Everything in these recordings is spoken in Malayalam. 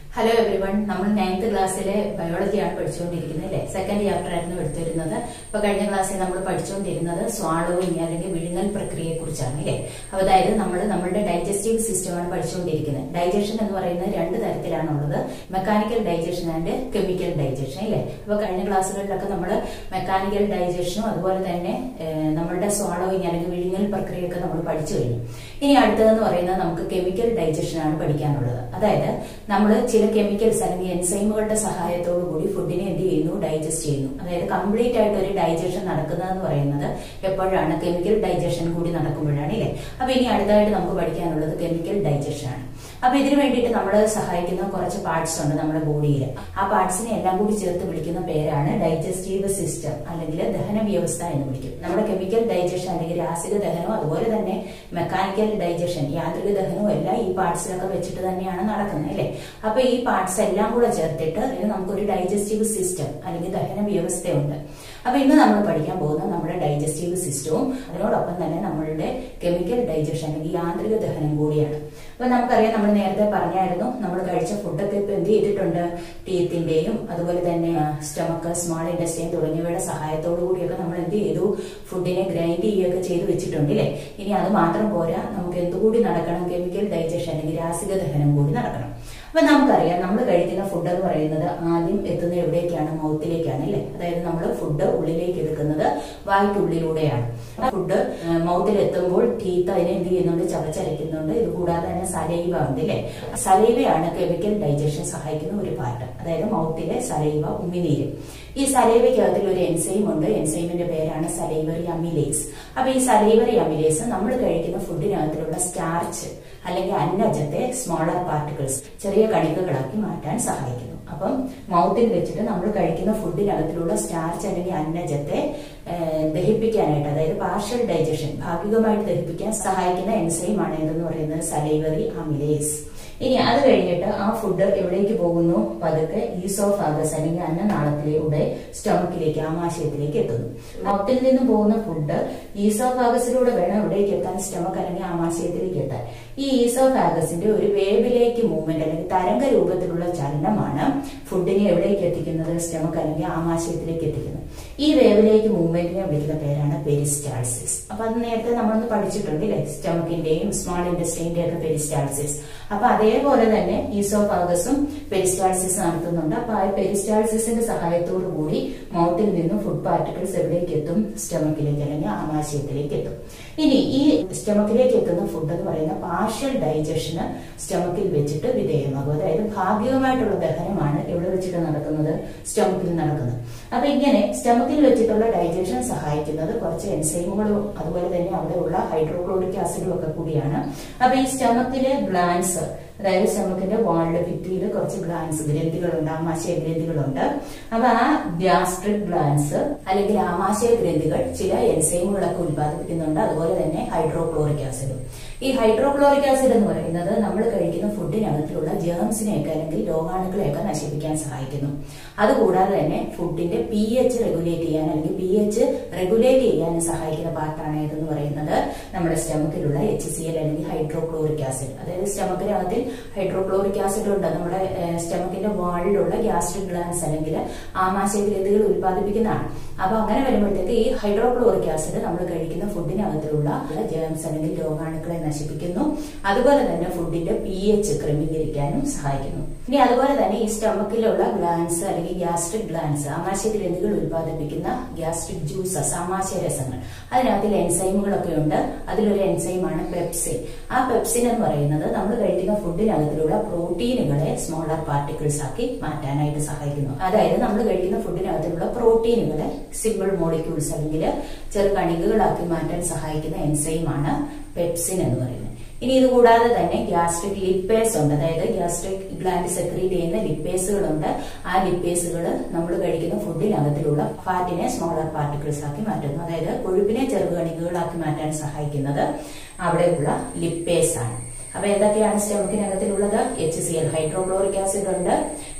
ഹലോ എവറി വൺ നമ്മൾ നയൻത് ക്ലാസ്സിലെ ബയോളജിയാണ് പഠിച്ചുകൊണ്ടിരിക്കുന്നത് അല്ലേ സെക്കൻഡ് ചാപ്റ്റർ ആയിരുന്നു എടുത്തിരുന്നത് ഇപ്പൊ കഴിഞ്ഞ ക്ലാസ്സിൽ നമ്മൾ പഠിച്ചുകൊണ്ടിരുന്നത് സ്വാളോവിങ് അല്ലെങ്കിൽ വിഴുങ്ങൽ പ്രക്രിയയെ കുറിച്ചാണ് അല്ലേ അപ്പൊ അതായത് നമ്മൾ നമ്മുടെ ഡൈജസ്റ്റീവ് സിസ്റ്റമാണ് പഠിച്ചുകൊണ്ടിരിക്കുന്നത് ഡൈജഷൻ എന്ന് പറയുന്നത് രണ്ട് തരത്തിലാണുള്ളത് mechanical digestion and chemical digestion അല്ലേ അപ്പൊ കഴിഞ്ഞ ക്ലാസ്സുകളിലൊക്കെ നമ്മൾ മെക്കാനിക്കൽ ഡൈജഷനും അതുപോലെ തന്നെ ഏഹ്, നമ്മളുടെ സ്വാളോവിങ് അല്ലെങ്കിൽ വിഴുങ്ങൽ പ്രക്രിയയൊക്കെ നമ്മൾ പഠിച്ചു കഴിഞ്ഞു ഇനി അടുത്തതെന്ന് പറയുന്നത് നമുക്ക് കെമിക്കൽ ഡൈജഷൻ ആണ് പഠിക്കാനുള്ളത് അതായത് നമ്മൾ ചില കെമിക്കൽസ് അല്ലെങ്കിൽ എൻസൈമുകളുടെ സഹായത്തോടു കൂടി ഫുഡിനെ എന്ത് ചെയ്യുന്നു ഡൈജസ്റ്റ് ചെയ്യുന്നു അതായത് കംപ്ലീറ്റ് ആയിട്ട് ഒരു ഡൈജഷൻ നടക്കുന്നതെന്ന് പറയുന്നത് എപ്പോഴാണ് കെമിക്കൽ ഡൈജഷൻ കൂടി നടക്കുമ്പോഴാണ് ഇല്ലേ അപ്പൊ ഇനി അടുത്തതായിട്ട് നമുക്ക് പഠിക്കാനുള്ളത് കെമിക്കൽ ഡൈജഷൻ ആണ് അപ്പൊ ഇതിനു വേണ്ടിയിട്ട് നമ്മളെ സഹായിക്കുന്ന കുറച്ച് പാർട്സ് ഉണ്ട് നമ്മുടെ ബോഡിയിൽ ആ പാർട്സിനെ എല്ലാം കൂടി ചേർത്ത് വിളിക്കുന്ന പേരാണ് ഡൈജസ്റ്റീവ് സിസ്റ്റം അല്ലെങ്കിൽ ദഹന വ്യവസ്ഥ എന്ന് വിളിക്കും നമ്മുടെ കെമിക്കൽ ഡൈജഷൻ അല്ലെങ്കിൽ രാസിക ദഹനവും അതുപോലെ തന്നെ മെക്കാനിക്കൽ ഡൈജഷൻ യാന്ത്രിക ദഹനവും എല്ലാം ഈ പാർട്സിലൊക്കെ വെച്ചിട്ട് തന്നെയാണ് നടക്കുന്നത് അല്ലേ അപ്പൊ ഈ പാർട്സ് എല്ലാം കൂടെ ചേർത്തിട്ട് ഇതിന് നമുക്കൊരു ഡൈജസ്റ്റീവ് സിസ്റ്റം അല്ലെങ്കിൽ ദഹന വ്യവസ്ഥയുണ്ട് അപ്പൊ ഇന്ന് നമ്മൾ പഠിക്കാൻ പോകുന്നത് നമ്മുടെ ഡൈജസ്റ്റീവ് സിസ്റ്റവും അതിനോടൊപ്പം തന്നെ നമ്മളുടെ കെമിക്കൽ ഡൈജഷൻ അല്ലെങ്കിൽ യാന്ത്രിക ദഹനം കൂടിയാണ് അപ്പൊ നമുക്കറിയാം നമ്മൾ നേരത്തെ പറഞ്ഞായിരുന്നു നമ്മൾ കഴിച്ച ഫുഡൊക്കെ ഇപ്പൊ എന്ത് ചെയ്തിട്ടുണ്ട് ടീത്തിന്റെയും അതുപോലെ തന്നെ സ്റ്റമക്ക് സ്മാൾ ഇൻഡസ്ട്രിയും തുടങ്ങിയവയുടെ സഹായത്തോടു കൂടിയൊക്കെ നമ്മൾ എന്ത് ചെയ്തു ഫുഡിനെ ഗ്രൈൻഡ് ചെയ്യുകയൊക്കെ ചെയ്ത് വെച്ചിട്ടുണ്ട് അല്ലേ ഇനി അത് മാത്രം പോരാ നമുക്ക് എന്തുകൂടി നടക്കണം കെമിക്കൽ ഡൈജഷൻ അല്ലെങ്കിൽ രാസിക ദഹനം കൂടി നടക്കണം അപ്പൊ നമുക്കറിയാം നമ്മൾ കഴിക്കുന്ന ഫുഡ് എന്ന് പറയുന്നത് ആദ്യം എത്തുന്നത് എവിടേക്കാണ് മൗത്തിലേക്കാണ് അല്ലേ അതായത് നമ്മൾ ഫുഡ് ഉള്ളിലേക്ക് എടുക്കുന്നത് വായ്ക്കുള്ളിലൂടെയാണ് ഫുഡ് മൗത്തിൽ എത്തുമ്പോൾ ടീത്ത് അതിനെ എന്ത് ചെയ്യുന്നുണ്ട് ചവച്ചരയ്ക്കുന്നുണ്ട് ഇത് കൂടാതെ തന്നെ സലൈവ ഉണ്ട് അല്ലേ സലൈവയാണ് കെമിക്കൽ ഡൈജഷൻ സഹായിക്കുന്ന ഒരു പാർട്ട് അതായത് മൗത്തിലെ സലൈവ ഉമിനീര് ഈ സലൈവയ്ക്കകത്തിൽ ഒരു എൻസൈം ഉണ്ട് എൻസൈമിന്റെ പേരാണ് സലൈവറി അമിലേസ് അപ്പൊ ഈ സലൈവറി അമിലേസ് നമ്മൾ കഴിക്കുന്ന ഫുഡിനകത്തിലുള്ള സ്റ്റാർച്ച് അല്ലെങ്കിൽ അന്നജത്തെ സ്മോളർ പാർട്ടിക്കിൾസ് ചെറിയ കണികകളാക്കി മാറ്റാൻ സഹായിക്കുന്നു അപ്പം മൗത്തിൽ വെച്ചിട്ട് നമ്മൾ കഴിക്കുന്ന ഫുഡിനകത്തിലുള്ള സ്റ്റാർച്ച് അല്ലെങ്കിൽ അന്നജത്തെ ഏഹ്, ദഹിപ്പിക്കാനായിട്ട് അതായത് പാർഷ്യൽ ഡൈജഷൻ ഭാഗികമായിട്ട് ദഹിപ്പിക്കാൻ സഹായിക്കുന്ന എൻസൈമാണ് ഏതെന്ന് പറയുന്നത് സലൈവറി അമിലേസ് ഇനി അത് കഴിഞ്ഞിട്ട് ആ ഫുഡ് എവിടേക്ക് പോകുന്നു പതുക്കെ ഈസോഫാഗസ് അല്ലെങ്കിൽ അന്നനാളത്തിലൂടെ സ്റ്റൊമക്കിലേക്ക് ആമാശയത്തിലേക്ക് എത്തുന്നു മൗത്തിൽ നിന്ന് പോകുന്ന ഫുഡ് ഈസോഫാഗസിലൂടെ വേണം എവിടേക്ക് എത്താൻ സ്റ്റൊമക്ക് അല്ലെങ്കിൽ ആമാശയത്തിലേക്ക് എത്താൻ ഈ ഈസോഫാഗസിന്റെ ഒരു വേവിലേക്ക് മൂവ്മെന്റ് അല്ലെങ്കിൽ തരംഗ രൂപത്തിലുള്ള ചലനമാണ് ഫുഡിനെ എവിടേക്ക് എത്തിക്കുന്നത് സ്റ്റൊമക്ക് അല്ലെങ്കിൽ ആമാശയത്തിലേക്ക് എത്തിക്കുന്നത് ഈ വേവിലേക്ക് മൂവ്മെന്റിനെ വിളിക്കുന്ന പേരാണ് പെരിസ്റ്റാൾസിസ് അപ്പൊ അത് നേരത്തെ നമ്മളൊന്ന് പഠിച്ചിട്ടുണ്ട് അല്ലേ സ്റ്റൊമക്കിന്റെയും സ്മാൾ ഇൻഡസ്ട്രീന്റെയും ഒക്കെ പെരിസ്റ്റാൾസിസ് അപ്പൊ അതേപോലെ തന്നെ ഈസോഫാഗസും പെരിസ്റ്റാൾസിസ് നടത്തുന്നുണ്ട് അപ്പൊ ആ പെരിസ്റ്റാൾസിസിന്റെ സഹായത്തോടു കൂടി മൗത്തിൽ നിന്നും ഫുഡ് പാർട്ടിക്കിൾസ് എവിടേക്ക് എത്തും സ്റ്റൊമക്കിലേക്ക് അല്ലെങ്കിൽ ആമാശയത്തിലേക്ക് എത്തും ഇനി ഈ സ്റ്റൊമക്കിലേക്ക് എത്തുന്ന ഫുഡ് എന്ന് പറയുന്ന പാർഷ്യൽ ഡൈജഷന് സ്റ്റൊമക്കിൽ വെച്ചിട്ട് വിധേയമാകും അതായത് ഭാഗികമായിട്ടുള്ള ദഹനമാണ് എവിടെ വെച്ചിട്ട് നടക്കുന്നത് സ്റ്റൊമക്കിൽ നടക്കുന്നത് അപ്പൊ ഇങ്ങനെ സ്റ്റൊമക്കിൽ വെച്ചിട്ടുള്ള ഡൈജഷൻ സഹായിക്കുന്നത് കുറച്ച് എൻസൈമുകളും അതുപോലെ തന്നെ അവിടെയുള്ള ഹൈഡ്രോക്ലോറിക് ആസിഡും ഒക്കെ കൂടിയാണ് അപ്പൊ ഈ സ്റ്റൊമക്കിലെ ഗ്ലാൻസ് അതായത് സ്റ്റൊമക്കിന്റെ വാളിലെ ഭിത്തിയിൽ കുറച്ച് ഗ്ലാൻസ് ഗ്രന്ഥികളുണ്ട് ആമാശയ ഗ്രന്ഥികളുണ്ട് അപ്പൊ ആ ഗ്യാസ്ട്രിക് ഗ്ലാൻസ് അല്ലെങ്കിൽ ആമാശയ ഗ്രന്ഥികൾ ചില എൻസൈമുകളൊക്കെ ഉത്പാദിപ്പിക്കുന്നുണ്ട് അതുപോലെ തന്നെ ഹൈഡ്രോക്ലോറിക് ആസിഡും ഈ ഹൈഡ്രോക്ലോറിക് ആസിഡ് എന്ന് പറയുന്നത് നമ്മൾ കഴിക്കുന്ന ഫുഡിനകത്തിലുള്ള ജേംസിനെയൊക്കെ അല്ലെങ്കിൽ രോഗാണുക്കളെയൊക്കെ നശിപ്പിക്കാൻ സഹായിക്കുന്നു അതുകൂടാതെ തന്നെ ഫുഡിന്റെ പി എച്ച് റെഗുലേറ്റ് ചെയ്യാൻ അല്ലെങ്കിൽ പി എച്ച് റെഗുലേറ്റ് ചെയ്യാൻ സഹായിക്കുന്ന പാർട്ടാണ് ഏതെന്ന് പറയുന്നത് നമ്മുടെ സ്റ്റമക്കിലുള്ള എച്ച് സി എൽ അല്ലെങ്കിൽ ഹൈഡ്രോക്ലോറിക് ആസിഡ് അതായത് സ്റ്റമക്കിനകത്തിൽ ഹൈഡ്രോക്ലോറിക് ആസിഡ് ഉണ്ട് നമ്മുടെ സ്റ്റമക്കിന്റെ വാളിലുള്ള ഗ്യാസ്ട്രിക് ഗ്ലാൻസ് അല്ലെങ്കിൽ ആമാശയ ഗ്രന്ഥികൾ ഉത്പാദിപ്പിക്കുന്നതാണ് അപ്പൊ അങ്ങനെ വരുമ്പോഴത്തേക്ക് ഈ ഹൈഡ്രോക്ലോറിക് ആസിഡ് നമ്മൾ കഴിക്കുന്ന ഫുഡിനകത്തിലുള്ള ജേംസ് അല്ലെങ്കിൽ രോഗാണുക്കളെ നശിപ്പിക്കുന്നു അതുപോലെ തന്നെ ഫുഡിന്റെ പി എച്ച് ക്രമീകരിക്കാനും സഹായിക്കുന്നു ഇനി അതുപോലെ തന്നെ ഈ സ്റ്റമക്കിലുള്ള ഗ്ലാൻസ് അല്ലെങ്കിൽ ഗ്യാസ്ട്രിക് ഗ്ലാൻസ് ആമാശയ ഗ്രന്ഥികൾ ഉത്പാദിപ്പിക്കുന്ന ഗ്യാസ്ട്രിക് ജ്യൂസസ് ആമാശയ രസങ്ങൾ അതിനകത്തിൽ എൻസൈമുകളൊക്കെ ഉണ്ട് അതിലൊരു എൻസൈമാണ് പെപ്സിൻ ആ പെപ്സിൻ എന്ന് പറയുന്നത് നമ്മൾ കഴിക്കുന്ന ഫുഡിനകത്തിലുള്ള പ്രോട്ടീനുകളെ സ്മോളർ പാർട്ടിക്കിൾസ് ആക്കി മാറ്റാനായിട്ട് സഹായിക്കുന്നു അതായത് നമ്മൾ കഴിക്കുന്ന ഫുഡിനകത്തിലുള്ള പ്രോട്ടീനുകളെ സിമ്പിൾ മോളിക്യൂൾസ് അല്ലെങ്കിൽ ചെറു കണികകളാക്കി മാറ്റാൻ സഹായിക്കുന്ന എൻസൈമാണ് പെപ്സിൻ എന്ന് പറയുന്നത് ഇനി ഇത് കൂടാതെ തന്നെ ഗ്യാസ്ട്രിക് ലിപ്പേസ് ഉണ്ട് അതായത് ഗ്യാസ്ട്രിക് ഗ്ലാൻഡ് സെക്രീറ്റ് ചെയ്യുന്ന ലിപ്പേസുകളുണ്ട് ആ ലിപ്പേസുകൾ നമ്മൾ കഴിക്കുന്ന ഫുഡിനകത്തിലുള്ള ഫാറ്റിനെ സ്മോളർ പാർട്ടിക്കിൾസ് ആക്കി മാറ്റുന്നു അതായത് കൊഴുപ്പിനെ ചെറുകണികകളാക്കി മാറ്റാൻ സഹായിക്കുന്നത് അവിടെയുള്ള ലിപ്പേസ് ആണ് അപ്പൊ എന്തൊക്കെയാണ് സ്റ്റമക്കിനകത്തിലുള്ളത് H C L hydrochloric acid ഉണ്ട്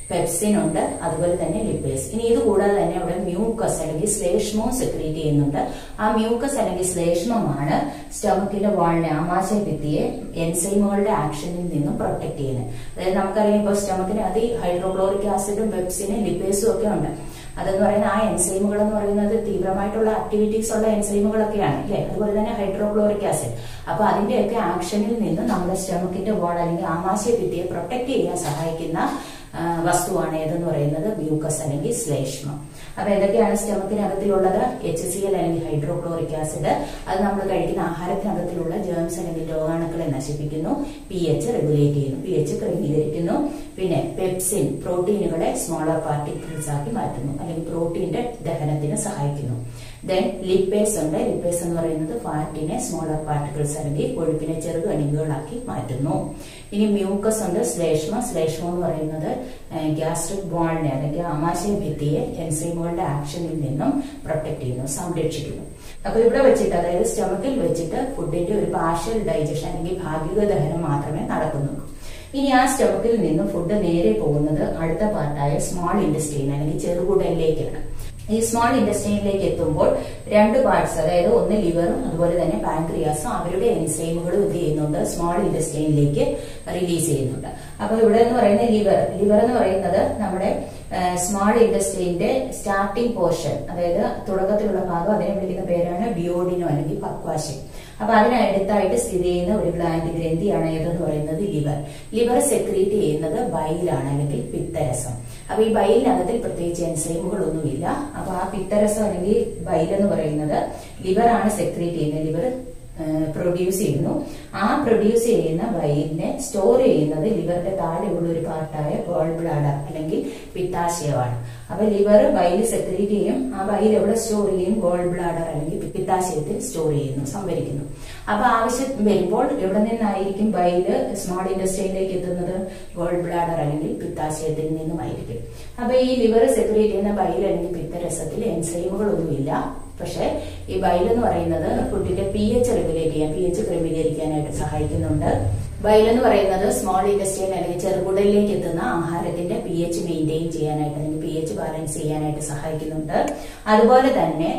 പെപ്സിൻ ഉണ്ട് അതുപോലെ തന്നെ ലിപ്പേസ് ഇനി ഇത് കൂടാതെ തന്നെ അവിടെ മ്യൂക്കസ് അല്ലെങ്കിൽ ശ്ലേഷ്മവും സെക്രീറ്റ് ചെയ്യുന്നുണ്ട് ആ മ്യൂക്കസ് അല്ലെങ്കിൽ ശ്ലേഷ്മമാണ് സ്റ്റൊമക്കിന്റെ വാളിനെ ആമാശയ ഭിത്തിയെ എൻസൈമുകളുടെ ആക്ഷനിൽ നിന്നും പ്രൊട്ടക്ട് ചെയ്യുന്നത് അതായത് നമുക്കറിയാം ഇപ്പോൾ സ്റ്റൊമക്കിനകത്ത് ഹൈഡ്രോക്ലോറിക് ആസിഡും പെപ്സിനും ലിപ്പേസും ഒക്കെ ഉണ്ട് അതെന്ന് പറയുന്ന ആ എൻസൈമുകൾ എന്ന് പറയുന്നത് തീവ്രമായിട്ടുള്ള ആക്ടിവിറ്റീസ് ഉള്ള എൻസൈമുകളൊക്കെയാണ് അല്ലെ അതുപോലെ തന്നെ ഹൈഡ്രോക്ലോറിക് ആസിഡ് അപ്പൊ അതിന്റെയൊക്കെ ആക്ഷനിൽ നിന്ന് നമ്മുടെ സ്റ്റൊമക്കിന്റെ വാൾ അല്ലെങ്കിൽ ആമാശയ ഭിത്തിയെ പ്രൊട്ടക്ട് ചെയ്യാൻ സഹായിക്കുന്ന വസ്തുവാണ് ഏതെന്ന് പറയുന്നത് മ്യൂക്കസ് അല്ലെങ്കിൽ ശ്ലേഷ്മം അപ്പൊ എന്തൊക്കെയാണ് സ്റ്റമക്കിനകത്തിലുള്ളത് എച്ച് സി എൽ അല്ലെങ്കിൽ ഹൈഡ്രോക്ലോറിക് ആസിഡ് അത് നമ്മൾ കഴിക്കുന്ന ആഹാരത്തിനകത്തിലുള്ള ജേംസ് അല്ലെങ്കിൽ രോഗാണുക്കളെ നശിപ്പിക്കുന്നു പി എച്ച് റെഗുലേറ്റ് ചെയ്യുന്നു പി എച്ച് ക്രമീകരിക്കുന്നു പിന്നെ പെപ്സിൻ പ്രോട്ടീനുകളെ സ്മോളർ പാർട്ടിക്കിൾസ് ആക്കി മാറ്റുന്നു അല്ലെങ്കിൽ പ്രോട്ടീന്റെ ദഹനത്തിന് സഹായിക്കുന്നു ദെൻ ലിപ്പേസ് ഉണ്ട് ലിപ്പേസ് എന്ന് പറയുന്നത് ഫാറ്റിനെ സ്മോളർ പാർട്ടിക്കിൾസ് അല്ലെങ്കിൽ കൊഴുപ്പിനെ ചെറുകണികകളാക്കി മാറ്റുന്നു ഇനി മ്യൂക്കസ് ഉണ്ട് ശ്ലേഷ്മ ശ്ലേഷ്മം എന്ന് പറയുന്നത് ഗ്യാസ്ട്രിക് വാളിനെ അല്ലെങ്കിൽ ആമാശയ ഭിത്തിയെ എൻസൈമുകളുടെ ആക്ഷനിൽ നിന്നും പ്രൊട്ടക്ട് ചെയ്യുന്നു സംരക്ഷിക്കുന്നു അപ്പൊ ഇവിടെ വെച്ചിട്ട് അതായത് സ്റ്റമക്കിൽ വെച്ചിട്ട് ഫുഡിന്റെ ഒരു പാർഷ്യൽ ഡൈജഷൻ അല്ലെങ്കിൽ ഭാഗിക ദഹനം മാത്രമേ നടക്കുന്നുള്ളൂ ഇനി ആ സ്റ്റമക്കിൽ നിന്ന് ഫുഡ് നേരെ പോകുന്നത് അടുത്ത പാർട്ടായ സ്മോൾ ഇൻഡസ്ട്രീൻ അല്ലെങ്കിൽ ചെറുകുടലിലേക്കാണ് ഈ സ്മോൾ ഇൻഡസ്ട്രീനിലേക്ക് എത്തുമ്പോൾ രണ്ട് പാർട്സ് അതായത് ഒന്ന് ലിവറും അതുപോലെ തന്നെ പാൻക്രിയാസും അവരുടെ എൻസൈമുകളും എന്ത് ചെയ്യുന്നുണ്ട് സ്മോൾ ഇൻഡസ്ട്രീനിലേക്ക് റിലീസ് ചെയ്യുന്നുണ്ട് അപ്പൊ ഇവിടെ എന്ന് പറയുന്നത് ലിവർ ലിവർ എന്ന് പറയുന്നത് നമ്മുടെ സ്മോൾ ഇൻഡസ്ട്രീന്റെ സ്റ്റാർട്ടിംഗ് പോർഷൻ അതായത് തുടക്കത്തിലുള്ള ഭാഗം അതിനെ വിളിക്കുന്ന പേരാണ് ഡിയോഡിനോ അല്ലെങ്കിൽ പക്വാശം അപ്പൊ അതിനടുത്തായിട്ട് സ്ഥിതി ചെയ്യുന്ന ഒരു ഗ്ലാൻഡ് ഗ്രന്ഥിയാണ് ഏതെന്ന് പറയുന്നത് ലിവർ ലിവർ സെക്രീറ്റ് ചെയ്യുന്നത് ബൈലാണ് അല്ലെങ്കിൽ പിത്തരസം അപ്പൊ ഈ ബൈലിനകത്തിൽ പ്രത്യേകിച്ച് എൻസൈമുകളൊന്നുമില്ല അപ്പൊ ആ പിത്തരസം അല്ലെങ്കിൽ ബൈൽ എന്ന് പറയുന്നത് ലിവർ ആണ് സെക്രീറ്റ് ചെയ്യുന്നത് ലിവർ പ്രൊഡ്യൂസ് ചെയ്യുന്നു ആ പ്രൊഡ്യൂസ് ചെയ്യുന്ന ബൈലിനെ സ്റ്റോർ ചെയ്യുന്നത് ലിവറിന്റെ താഴെയുള്ള ഒരു പാർട്ടായ ഗോൾ ബ്ലാഡർ അല്ലെങ്കിൽ പിത്താശയമാണ് അപ്പൊ ലിവർ ബൈല് സെക്രീറ്റ് ചെയ്യും ആ ബൈൽ എവിടെ സ്റ്റോർ ചെയ്യും ഗോൾ ബ്ലാഡർ അല്ലെങ്കിൽ പിത്താശയത്തിൽ സ്റ്റോർ ചെയ്യുന്നു സംഭരിക്കുന്നു അപ്പൊ ആവശ്യം വരുമ്പോൾ എവിടെ നിന്നായിരിക്കും ബൈല് സ്മോൾ ഇൻഡസ്ട്രിയിലേക്ക് എത്തുന്നത് ഗോൾ ബ്ലാഡർ അല്ലെങ്കിൽ പിത്താശയത്തിൽ നിന്നുമായിരിക്കും അപ്പൊ ഈ ലിവർ സെക്രീറ്റ് ചെയ്യുന്ന ബൈൽ അല്ലെങ്കിൽ പിത്തരസത്തിൽ എൻസൈമുകളൊന്നുമില്ല പക്ഷെ ഈ ബൈൽ എന്ന് പറയുന്നത് ഫുഡിന്റെ പി എച്ച് റെഗുലേറ്റ് ചെയ്യാൻ പി എച്ച് ക്രമീകരിക്കാനായിട്ട് സഹായിക്കുന്നുണ്ട് ബൈൽ എന്ന് പറയുന്നത് സ്മോൾ ഇൻഡസ്ട്രിയിൽ അല്ലെങ്കിൽ ചെറുകുടലിലേക്ക് എത്തുന്ന ആഹാരത്തിന്റെ പി എച്ച് മെയിൻറ്റെയിൻ ചെയ്യാനായിട്ട് അല്ലെങ്കിൽ പി എച്ച് ബാലൻസ് ചെയ്യാനായിട്ട് സഹായിക്കുന്നുണ്ട് അതുപോലെ തന്നെ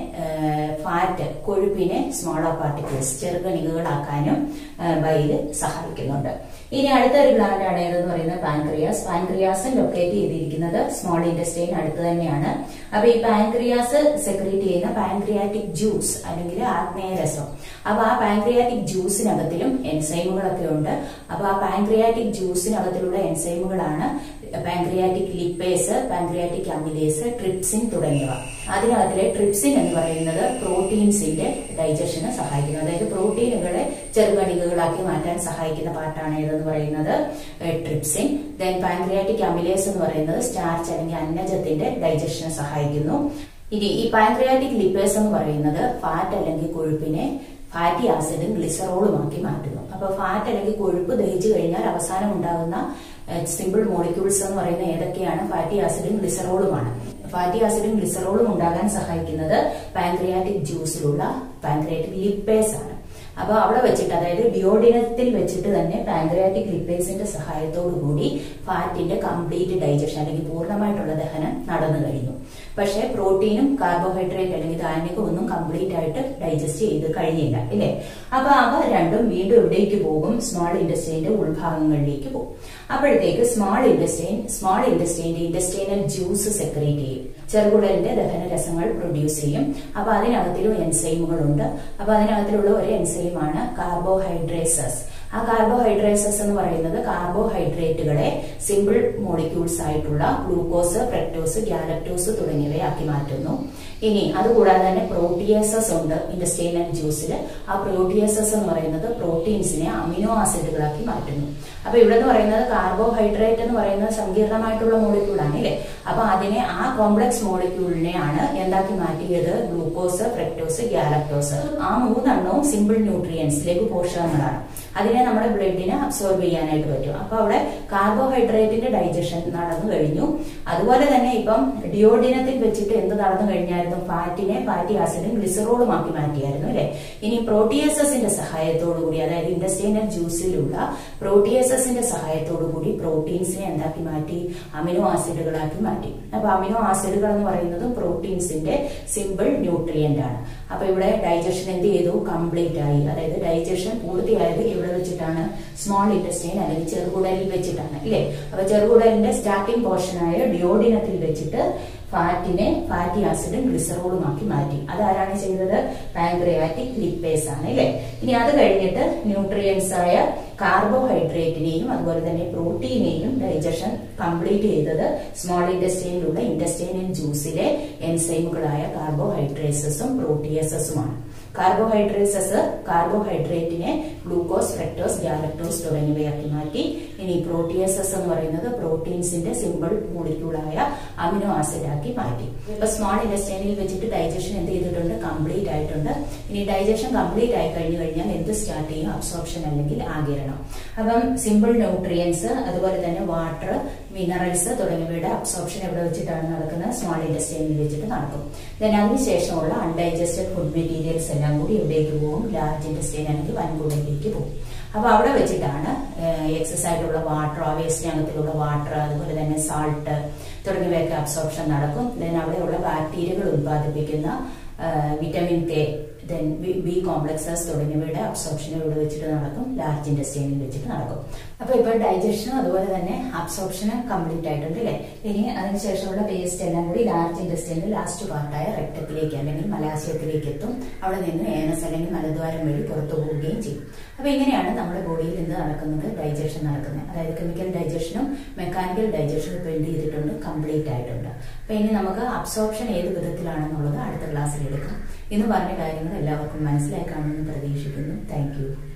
ഫാറ്റ് കൊഴുപ്പിനെ സ്മോളർ പാർട്ടിക്കിൾസ് ചെറുകണികകളാക്കാനും ബൈല് സഹായിക്കുന്നുണ്ട് ഇനി അടുത്തൊരു ഗ്ലാൻഡ് ആണ് ഏതെന്ന് പറയുന്നത് പാൻക്രിയാസ് പാൻക്രിയാസ് ലൊക്കേറ്റ് ചെയ്തിരിക്കുന്നത് സ്മോൾ ഇൻഡസ്ട്രിയിൽ അടുത്ത് തന്നെയാണ് അപ്പൊ ഈ പാൻക്രിയാസ് സെക്രീറ്റ് ചെയ്യുന്ന പാൻക്രിയാറ്റിക് ജ്യൂസ് അല്ലെങ്കിൽ ആഗ്നേയരസം അപ്പൊ ആ പാൻക്രിയാറ്റിക് ജ്യൂസിനകത്തിലും എൻസൈമുകളൊക്കെ ഉണ്ട് അപ്പൊ ആ പാൻക്രിയാറ്റിക് ജ്യൂസിനകത്തിലുള്ള എൻസൈമുകളാണ് pancreatic lipase pancreatic amylase trypsin തുടങ്ങിയവ അതിനകത്തിലെ ട്രിപ്സിൻ എന്ന് പറയുന്നത് പ്രോട്ടീൻസിന്റെ ഡൈജഷന് സഹായിക്കുന്നു അതായത് പ്രോട്ടീനുകളെ ചെറുകണികകളാക്കി മാറ്റാൻ സഹായിക്കുന്ന പാർട്ടാണ് ഏതെന്ന് പറയുന്നത് ട്രിപ്സിൻ ദെൻ പാൻക്രിയാറ്റിക് അമിലേസ് എന്ന് പറയുന്നത് സ്റ്റാർച്ച് അല്ലെങ്കിൽ അന്നജത്തിന്റെ ഡൈജഷന് സഹായിക്കുന്നു ഇനി ഈ പാൻക്രിയാറ്റിക് ലിപ്പേഴ്സ് എന്ന് പറയുന്നത് ഫാറ്റ് അല്ലെങ്കിൽ കൊഴുപ്പിനെ ഫാറ്റി ആസിഡും ഗ്ലിസറോളുമാക്കി മാറ്റുന്നു അപ്പൊ ഫാറ്റ് അല്ലെങ്കിൽ കൊഴുപ്പ് ദഹിച്ചു കഴിഞ്ഞാൽ അവസാനം ഉണ്ടാകുന്ന സിമ്പിൾ മോളിക്യൂൾസ് എന്ന് പറയുന്ന ഏതൊക്കെയാണ് ഫാറ്റി ആസിഡും ഗ്ലിസറോളുമാണ് ഫാറ്റി ആസിഡും ഗ്ലിസറോളും ഉണ്ടാകാൻ സഹായിക്കുന്നത് പാൻക്രിയാറ്റിക് ജ്യൂസിലുള്ള പാൻക്രിയാറ്റിക് ലിപ്പേസ് ആണ് അപ്പൊ അവിടെ വെച്ചിട്ട് അതായത് ഡിയോഡിനത്തിൽ വെച്ചിട്ട് തന്നെ പാൻക്രിയാറ്റിക് ലിപ്പേസിന്റെ സഹായത്തോടു കൂടി ഫാറ്റിന്റെ കംപ്ലീറ്റ് ഡൈജഷൻ അല്ലെങ്കിൽ പൂർണ്ണമായിട്ടുള്ള ദഹനം നടന്നു കഴിഞ്ഞു പക്ഷെ പ്രോട്ടീനും കാർബോഹൈഡ്രേറ്റ് അല്ലെങ്കിൽ ധാന്യവും ഒന്നും കംപ്ലീറ്റ് ആയിട്ട് ഡൈജസ്റ്റ് ചെയ്ത് കഴിഞ്ഞില്ല ഇല്ലേ അപ്പൊ അവ രണ്ടും വീണ്ടും എവിടേക്ക് പോകും സ്മോൾ ഇൻഡസ്ട്രീന്റെ ഉൾഭാഗങ്ങളിലേക്ക് പോകും അപ്പോഴത്തേക്ക് സ്മോൾ ഇൻഡസ്ട്രീൻ സ്മോൾ ഇൻഡസ്ട്രീന്റെ ഇൻഡസ്ട്രീനൽ ജ്യൂസ് സെക്രേറ്റ് ചെയ്യും ചെറുകുടലിന്റെ ദഹനരസങ്ങൾ പ്രൊഡ്യൂസ് ചെയ്യും അപ്പൊ അതിനകത്തിലും എൻസൈമുകളുണ്ട് അപ്പൊ അതിനകത്തിലുള്ള ഒരു എൻസൈമാണ് കാർബോഹൈഡ്രേസസ് ആ കാർബോഹൈഡ്രേസസ് എന്ന് പറയുന്നത് കാർബോഹൈഡ്രേറ്റുകളെ സിമ്പിൾ മോളിക്യൂൾസ് ആയിട്ടുള്ള ഗ്ലൂക്കോസ് ഫ്രക്ടോസ് ഗാലക്ടോസ് തുടങ്ങിയവയാക്കി മാറ്റുന്നു ഇനി അതുകൂടാതെ തന്നെ പ്രോട്ടിയേസസ് ഉണ്ട് ഇൻഡസ്ട്രീനൽ ജ്യൂസിൽ ആ പ്രോട്ടിയേസസ് എന്ന് പറയുന്നത് പ്രോട്ടീൻസിനെ അമിനോ ആസിഡുകളാക്കി മാറ്റുന്നു അപ്പൊ ഇവിടെ എന്ന് പറയുന്നത് കാർബോഹൈഡ്രേറ്റ് എന്ന് പറയുന്നത് സങ്കീർണമായിട്ടുള്ള മോളിക്യൂളാണ് അല്ലേ അപ്പൊ അതിനെ ആ കോംപ്ലക്സ് മോളിക്യൂളിനെയാണ് എന്താക്കി മാറ്റിയത് ഗ്ലൂക്കോസ് ഫ്രക്ടോസ് ഗാലക്ടോസ് ആ മൂന്നെണ്ണവും സിമ്പിൾ ന്യൂട്രിയൻസ് ലഘു പോഷകങ്ങളാണ് അതിനെ നമ്മുടെ ബ്ലഡിനെ അബ്സോർബ് ചെയ്യാനായിട്ട് പറ്റും അപ്പൊ അവിടെ കാർബോഹൈഡ്രേറ്റിന്റെ ഡൈജഷൻ നടന്നു കഴിഞ്ഞു അതുപോലെ തന്നെ ഇപ്പം ഡിയോഡിനത്തിൽ വെച്ചിട്ട് എന്ത് നടന്നു കഴിഞ്ഞായിരുന്നു ഫാറ്റിനെ ഫാറ്റി ആസിഡും ഗ്ലിസറോളും ആക്കി മാറ്റിയായിരുന്നു അല്ലെ ഇനി പ്രോട്ടിയേസസിന്റെ സഹായത്തോടു കൂടി അതായത് ഇൻഡസ്ട്രീനൽ ജ്യൂസിലുള്ള പ്രോട്ടിയേസസ് പ്രോട്ടിയസസിന്റെ സഹായത്തോടു കൂടി പ്രോട്ടീൻസിനെ എന്താക്കി മാറ്റി അമിനോ ആസിഡുകളാക്കി മാറ്റി അപ്പൊ അമിനോ ആസിഡുകൾ എന്ന് പറയുന്നത് പ്രോട്ടീൻസിന്റെ സിമ്പിൾ ന്യൂട്രിയന്റ് ആണ് അപ്പൊ ഇവിടെ ഡൈജഷൻ എന്ത് ചെയ്തു കംപ്ലീറ്റ് ആയി അതായത് ഡൈജഷൻ പൂർത്തിയായത് ഇവിടെ വെച്ചിട്ടാണ് സ്മോൾ ഇൻറ്റസ്റ്റൈൻ അല്ലെങ്കിൽ ചെറുകുടലിൽ വെച്ചിട്ടാണ് ഇല്ലേ അപ്പൊ ചെറുകുടലിന്റെ സ്റ്റാർട്ടിംഗ് പോർഷനായ ഡിയോഡിനത്തിൽ വെച്ചിട്ട് ഫാറ്റിനെ ഫാറ്റി ആസിഡും ഗ്ലിസറോളും ആക്കി മാറ്റി അതാരാണ് ചെയ്തത് പാൻക്രിയാറ്റിക് ലിപ്പേസ് ആണ് അല്ലേ ഇനി അത് കഴിഞ്ഞിട്ട് ന്യൂട്രിയൻസ് ആയ കാർബോഹൈഡ്രേറ്റിനെയും അതുപോലെ തന്നെ പ്രോട്ടീനെയും ഡൈജഷൻ കംപ്ലീറ്റ് ചെയ്തത് സ്മോൾ ഇൻഡസ്ട്രിയിലുള്ള ഇൻഡസ്ട്രീനിയൻ ജ്യൂസിലെ എൻസൈമുകളായ കാർബോഹൈഡ്രേസസും പ്രോട്ടിയസസുമാണ് കാർബോഹൈഡ്രേസസ് കാർബോഹൈഡ്രേറ്റിനെ ഗ്ലൂക്കോസ് ഫ്രക്ടോസ് ഗാലക്ടോസ് തുടങ്ങിയവയാക്കി മാറ്റി ഇനി പ്രോട്ടിയസസ് എന്ന് പറയുന്നത് പ്രോട്ടീൻസിന്റെ സിമ്പിൾ മോളിക്യൂളായ അമിനോ ആസിഡ് ആക്കി മാറ്റി ഇപ്പൊ സ്മോൾ ഇൻഡസ്ട്രീനിൽ വെച്ചിട്ട് ഡൈജഷൻ എന്ത് ചെയ്തിട്ടുണ്ട് കംപ്ലീറ്റ് ആയിട്ടുണ്ട് ഇനി ഡൈജഷൻ കംപ്ലീറ്റ് ആയി കഴിഞ്ഞു കഴിഞ്ഞാൽ എന്ത് സ്റ്റാർട്ട് ചെയ്യും അബ്സോർപ്ഷൻ അല്ലെങ്കിൽ ആകിരണം അപ്പം സിമ്പിൾ ന്യൂട്രിയൻസ് അതുപോലെ തന്നെ വാട്ടർ മിനറൽസ് തുടങ്ങിയവയുടെ അബ്സോർപ്ഷൻ എവിടെ വെച്ചിട്ടാണ് നടക്കുന്നത് സ്മോൾ ഇൻഡസ്ട്രീനിൽ വെച്ചിട്ട് നടക്കും ദെൻ അതിനുശേഷമുള്ള അൺഡൈജസ്റ്റഡ് ഫുഡ് മെറ്റീരിയൽസ് എല്ലാം കൂടി എവിടേക്ക് പോകും ലാർജ് ഇൻഡസ്ട്രീൻ അല്ലെങ്കിൽ വൻകൂടയിലേക്ക് പോകും അപ്പൊ അവിടെ വെച്ചിട്ടാണ് എക്സസ് ആയിട്ടുള്ള വാട്ടർ വേസ്റ്റിനകത്തിലുള്ള വാട്ടർ അതുപോലെ തന്നെ സാൾട്ട് തുടങ്ങിയവയൊക്കെ അബ്സോർപ്ഷൻ നടക്കും ദെൻ അവിടെയുള്ള ബാക്ടീരിയകൾ ഉത്പാദിപ്പിക്കുന്ന vitamin K then B complexes തുടങ്ങിയവയുടെ അബ്സോർപ്ഷൻ ഇവിടെ വെച്ചിട്ട് നടക്കും ലാർജ് ഇൻഡസ്ട്രീനിൽ വെച്ചിട്ട് നടക്കും അപ്പൊ ഇപ്പൊ ഡൈജഷനും അതുപോലെ തന്നെ അബ്സോർപ്ഷനും കംപ്ലീറ്റ് ആയിട്ടുണ്ട് അല്ലെ ഇനി അതിനുശേഷമുള്ള വേസ്റ്റ് എല്ലാം കൂടി ലാർജ് ഇൻഡസ്ട്രീന്റെ ലാസ്റ്റ് പാർട്ടായ റെക്ടത്തിലേക്ക് അല്ലെങ്കിൽ മലാശയത്തിലേക്ക് എത്തും അവിടെ നിന്ന് ഏനസ് അല്ലെങ്കിൽ മലദ്വാരം വഴി പുറത്തു പോവുകയും ചെയ്യും അപ്പൊ ഇങ്ങനെയാണ് നമ്മുടെ ബോഡിയിൽ നിന്ന് നടക്കുന്നത് ഡൈജഷൻ നടക്കുന്നത് അതായത് കെമിക്കൽ ഡൈജഷനും മെക്കാനിക്കൽ ഡൈജഷനും ഇപ്പൊ എന്ത് ചെയ്തിട്ടുണ്ട് കംപ്ലീറ്റ് ആയിട്ടുണ്ട് അപ്പൊ ഇനി നമുക്ക് അബ്സോർപ്ഷൻ ഏത് വിധത്തിലാണെന്നുള്ളത് അടുത്ത ക്ലാസ്സിൽ എടുക്കാം ഇന്ന് പറഞ്ഞ കാര്യങ്ങൾ എല്ലാവർക്കും മനസ്സിലായി കാണുമെന്ന് പ്രതീക്ഷിക്കുന്നു താങ്ക്